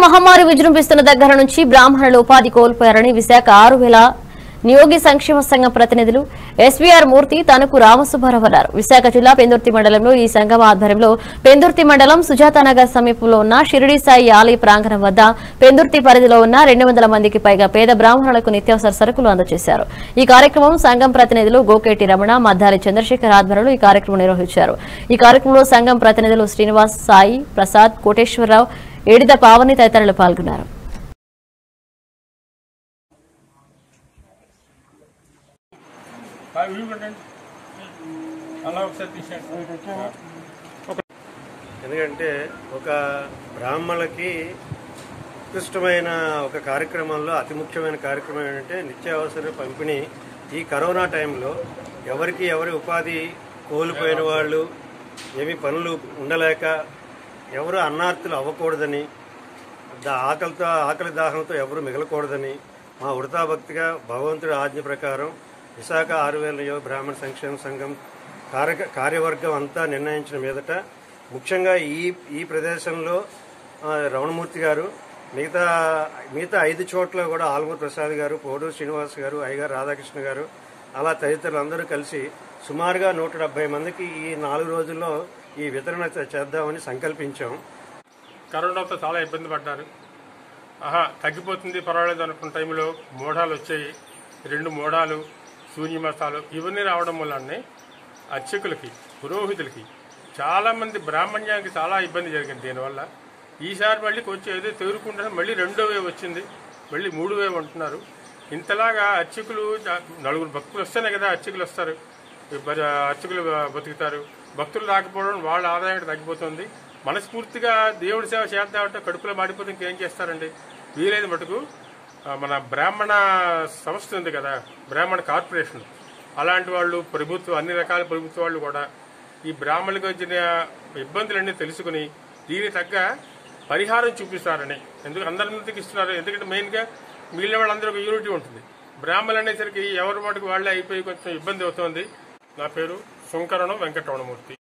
మహమ్మారి విజృంభిస్తున్న దగ్గర నుంచి బ్రాహ్మణులు ఉపాధి కోల్పోయారని విశాఖ ఆరు వేల నియోగి సంక్షేమ సంఘం ప్రతినిధులు ఎస్వీఆర్ మూర్తి తనకు రామసుబ్బారావు అన్నారు విశాఖ జిల్లా పెందుర్తి మండలంలో ఈ సంఘం ఆధ్వర్యంలో పెందుర్తి మండలం సుజాతానగర్ సమీపంలో ఉన్న షిరిడి సాయి ఆలయ ప్రాంగణం వద్ద పెందుర్తి పరిధిలో ఉన్న రెండు వందల మందికి పైగా పేద బ్రాహ్మణులకు నిత్యావసర సరుకులు అందజేశారు ఈ కార్యక్రమం సంఘం ప్రతినిధులు గోకేటి రమణ మద్దాలి చంద్రశేఖర్ ఆధ్వర్యంలో ఈ కార్యక్రమం నిర్వహించారు ఈ కార్యక్రమంలో సంఘం ప్రతినిధులు శ్రీనివాస్ సాయి ప్రసాద్ కోటేశ్వరరావు ఏడిద పావని తదితరులు పాల్గొన్నారు బాగా వ్యూ పెట్టండి అలా ఒకసారి తీసేయండి ఎందుకంటే ఒక బ్రాహ్మణులకి ఉత్కృష్టమైన ఒక కార్యక్రమంలో అతి ముఖ్యమైన కార్యక్రమం ఏంటంటే నిత్యావసర పంపిణీ ఈ కరోనా టైంలో ఎవరికి ఎవరి ఉపాధి కోల్పోయిన వాళ్ళు ఏమి పనులు ఉండలేక ఎవరు అన్నార్తులు అవ్వకూడదని దా- ఆకలితో ఆకలి దాహంతో ఎవరు మిగలకూడదని మా ఉడతా భక్తిగా భగవంతుడి ఆజ్ఞ ప్రకారం విశాఖ ఆరు వేల యువ బ్రాహ్మణ సంక్షేమ సంఘం కార్య కార్యవర్గం అంతా నిర్ణయించిన మీదట ముఖ్యంగా ఈ ఈ ప్రదేశంలో ఆ, రమణమూర్తి గారు మిగతా మిగతా ఐదు చోట్ల కూడా ఆల్మూరు ప్రసాద్ గారు పోడూరు శ్రీనివాస్ గారు అయ్యగారు రాధాకృష్ణ గారు అలా తదితరులు అందరూ కలిసి సుమారుగా నూట డెబ్బై మందికి ఈ నాలుగు రోజుల్లో ఈ వితరణ చే- చేద్దామని సంకల్పించాం కరోనాతో చాలా ఇబ్బంది పడ్డారు ఆహా తగ్గిపోతుంది పర్వాలేదు అనుకున్న టైంలో మోడాలు వచ్చాయి రెండు మోడాలు శూన్యమతాలు ఇవన్నీ రావడం వల్లనే అర్చకులకి పురోహితులకి చాలా మంది బ్రాహ్మణ్యానికి చాలా ఇబ్బంది జరిగింది దీనివల్ల ఈసారి మళ్ళీ కొంచెం ఏదో తేరుకుంటే మళ్ళీ రెండో వేవ్ వచ్చింది మళ్ళీ మూడు వేవ్ అంటున్నారు ఇంతలాగా అర్చకులు జా- నలుగురు భక్తులు వస్తేనే కదా అర్చకులు వస్తారు ఈ బ- అర్చకులు బతుకుతారు భక్తులు రాకపోవడం వాళ్ళ ఆదాయం తగ్గిపోతుంది మనస్ఫూర్తిగా దేవుడి సేవ చేద్దామంటే కడుపులో మాడిపోతే ఇంకేం చేస్తారండి వీలైన మటుకు ఆ, మన బ్రాహ్మణ సంస్థ ఉంది కదా బ్రాహ్మణ కార్పొరేషన్ అలాంటి వాళ్ళు ప్రభుత్వం అన్ని రకాల ప్రభుత్వ వాళ్ళు కూడా ఈ బ్రాహ్మణులకు వచ్చిన ఇబ్బందులన్నీ తెలుసుకుని దీనికి తగ్గ పరిహారం చూపిస్తారని ఎందుకు అందరి ముందుకు ఇస్తున్నారు ఎందుకంటే మెయిన్గా మిగిలిన వాళ్ళందరూ ఒక యూనిటీ ఉంటుంది బ్రాహ్మణులు అనేసరికి ఎవరి మటుకు వాళ్ళే అయిపోయి కొంచెం ఇబ్బంది అవుతోంది నా పేరు శంకరణం వెంకటరమణమూర్తి